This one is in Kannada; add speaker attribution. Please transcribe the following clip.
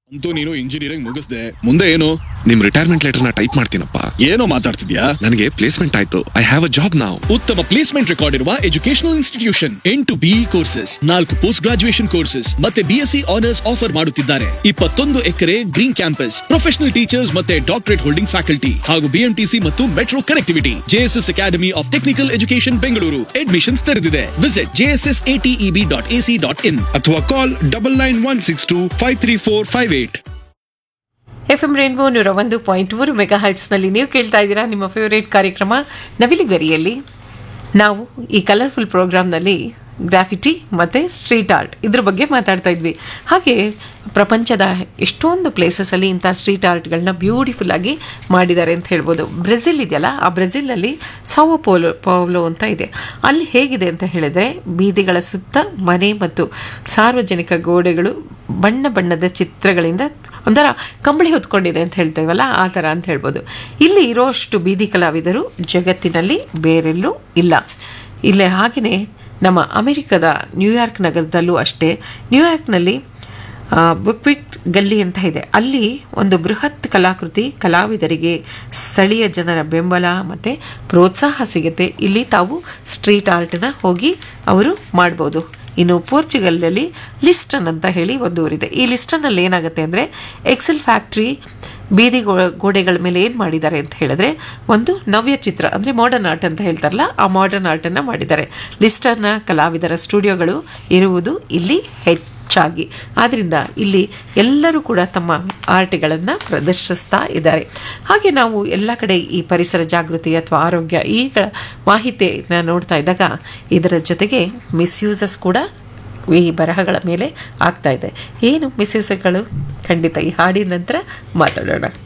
Speaker 1: ಅಂತೂ ನೀನು ಇಂಜಿನಿಯರಿಂಗ್ ಮುಗಿಸ್ದೆ ಮುಂದೆ ಏನು
Speaker 2: ನಿಮ್ ರಿಟೈರ್ಮೆಂಟ್ ಲೆಟರ್ ನ ಟೈಪ್ ಮಾಡ್ತೀನಪ್ಪ
Speaker 1: ಏನೋ ಮಾತಾಡ್ತಿದ್ಯಾ
Speaker 2: ನನಗೆ ಪ್ಲೇಸ್ಮೆಂಟ್ ಆಯ್ತು ಐ ಹ್ಯಾವ್ ಅ ಜಾಬ್ ನಾವು
Speaker 1: ಉತ್ತಮ ಪ್ಲೇಸ್ಮೆಂಟ್ ರೆಕಾರ್ಡ್ ಇರುವ ಎಜುಕೇಶನಲ್ ಇನ್ಸ್ಟಿಟ್ಯೂಷನ್ ಎಂಟು ಬಿಇ ಕೋರ್ಸಸ್ ನಾಲ್ಕು ಪೋಸ್ಟ್ ಗ್ರಾಜುಯೇಷನ್ ಕೋರ್ಸಸ್ ಮತ್ತೆ ಬಿಎಸ್ಸಿ ಆನರ್ಸ್ ಆಫರ್ ಮಾಡುತ್ತಿದ್ದಾರೆ ಇಪ್ಪತ್ತೊಂದು acre green campus professional teachers ಮತ್ತೆ ಡಾಕ್ಟರೇಟ್ ಹೋಲ್ಡಿಂಗ್ ಫ್ಯಾಕಲ್ಟಿ ಹಾಗೂ ಬಿಎಂಟಿಸಿ ಮತ್ತು metro connectivity JSS academy of technical education Bengaluru admissions ತೆರೆದಿದೆ visit JSS ATEB dot AC dot in
Speaker 2: ಅಥವಾ call double nine one six two five three four five eight
Speaker 3: F M Rainbow ನೂರ ಒಂದು ಪಾಯಿಂಟ್ ಮೂರು ಮೆಗಾ ಹರ್ಟ್ಸ್ನಲ್ಲಿ ನೀವು ಕೇಳ್ತಾ ಇದ್ದೀರಾ ನಿಮ್ಮ ಫೇವರೇಟ್ ಕಾರ್ಯಕ್ರಮ ನವಿಲುಗರಿಯಲ್ಲಿ ನಾವು ಈ ಕಲರ್ಫುಲ್ ಪ್ರೋಗ್ರಾಮ್ನಲ್ಲಿ ಗ್ರಾಫಿಟಿ ಮತ್ತು ಸ್ಟ್ರೀಟ್ ಆರ್ಟ್ ಇದ್ರ ಬಗ್ಗೆ ಮಾತಾಡ್ತಾ ಇದ್ವಿ ಹಾಗೆ ಪ್ರಪಂಚದ ಎಷ್ಟೊಂದು ಪ್ಲೇಸಸಲ್ಲಿ ಇಂಥ ಸ್ಟ್ರೀಟ್ ಆರ್ಟ್ಗಳನ್ನ ಬ್ಯೂಟಿಫುಲ್ ಆಗಿ ಮಾಡಿದ್ದಾರೆ ಅಂತ ಹೇಳ್ಬೋದು ಬ್ರೆಜಿಲ್ ಇದೆಯಲ್ಲ ಆ ಬ್ರೆಜಿಲ್ನಲ್ಲಿ ಸಾವೋ ಪೋಲೋ ಪೌಲೋ ಅಂತ ಇದೆ ಅಲ್ಲಿ ಹೇಗಿದೆ ಅಂತ ಹೇಳಿದ್ರೆ ಬೀದಿಗಳ ಸುತ್ತ ಮನೆ ಮತ್ತು ಸಾರ್ವಜನಿಕ ಗೋಡೆಗಳು ಬಣ್ಣ ಬಣ್ಣದ ಚಿತ್ರಗಳಿಂದ ಒಂಥರ ಕಂಬಳಿ ಹೊತ್ಕೊಂಡಿದೆ ಅಂತ ಹೇಳ್ತೇವಲ್ಲ ಆ ಥರ ಅಂತ ಹೇಳ್ಬೋದು ಇಲ್ಲಿ ಇರೋಷ್ಟು ಬೀದಿ ಕಲಾವಿದರು ಜಗತ್ತಿನಲ್ಲಿ ಬೇರೆಲ್ಲೂ ಇಲ್ಲ ಇಲ್ಲೇ ಹಾಗೆಯೇ ನಮ್ಮ ಅಮೆರಿಕದ ನ್ಯೂಯಾರ್ಕ್ ನಗರದಲ್ಲೂ ಅಷ್ಟೇ ನ್ಯೂಯಾರ್ಕ್ನಲ್ಲಿ ಬುಕ್ವಿಟ್ ಗಲ್ಲಿ ಅಂತ ಇದೆ ಅಲ್ಲಿ ಒಂದು ಬೃಹತ್ ಕಲಾಕೃತಿ ಕಲಾವಿದರಿಗೆ ಸ್ಥಳೀಯ ಜನರ ಬೆಂಬಲ ಮತ್ತು ಪ್ರೋತ್ಸಾಹ ಸಿಗುತ್ತೆ ಇಲ್ಲಿ ತಾವು ಸ್ಟ್ರೀಟ್ ಆರ್ಟ್ನ ಹೋಗಿ ಅವರು ಮಾಡ್ಬೋದು ಇನ್ನು ಪೋರ್ಚುಗಲ್ನಲ್ಲಿ ಲಿಸ್ಟನ್ ಅಂತ ಹೇಳಿ ಒಂದು ಊರಿದೆ ಈ ಲಿಸ್ಟನ್ನಲ್ಲಿ ಏನಾಗುತ್ತೆ ಅಂದರೆ ಎಕ್ಸೆಲ್ ಫ್ಯಾಕ್ಟ್ರಿ ಬೀದಿ ಗೋ- ಗೋಡೆಗಳ ಮೇಲೆ ಏನು ಮಾಡಿದ್ದಾರೆ ಅಂತ ಹೇಳಿದ್ರೆ ಒಂದು ನವ್ಯ ಚಿತ್ರ ಅಂದರೆ ಮಾಡರ್ನ್ ಆರ್ಟ್ ಅಂತ ಹೇಳ್ತಾರಲ್ಲ ಆ ಮಾಡರ್ನ್ ಆರ್ಟನ್ನು ಮಾಡಿದ್ದಾರೆ ಲಿಸ್ಟರ್ನ ಕಲಾವಿದರ ಸ್ಟುಡಿಯೋಗಳು ಇರುವುದು ಇಲ್ಲಿ ಹೆಚ್ಚಾಗಿ ಆದ್ದರಿಂದ ಇಲ್ಲಿ ಎಲ್ಲರೂ ಕೂಡ ತಮ್ಮ ಆರ್ಟ್ಗಳನ್ನು ಪ್ರದರ್ಶಿಸ್ತಾ ಇದ್ದಾರೆ ಹಾಗೆ ನಾವು ಎಲ್ಲ ಕಡೆ ಈ ಪರಿಸರ ಜಾಗೃತಿ ಅಥವಾ ಆರೋಗ್ಯ ಈಗ ಮಾಹಿತಿನ ನೋಡ್ತಾ ಇದ್ದಾಗ ಇದರ ಜೊತೆಗೆ ಮಿಸ್ಯೂಸಸ್ ಕೂಡ ಈ ಬರಹಗಳ ಮೇಲೆ ಆಗ್ತಾ ಇದೆ ಏನು ಮಿಸ್ಯೂಸಗಳು ಖಂಡಿತ ಈ ಹಾಡಿನ ನಂತರ ಮಾತಾಡೋಣ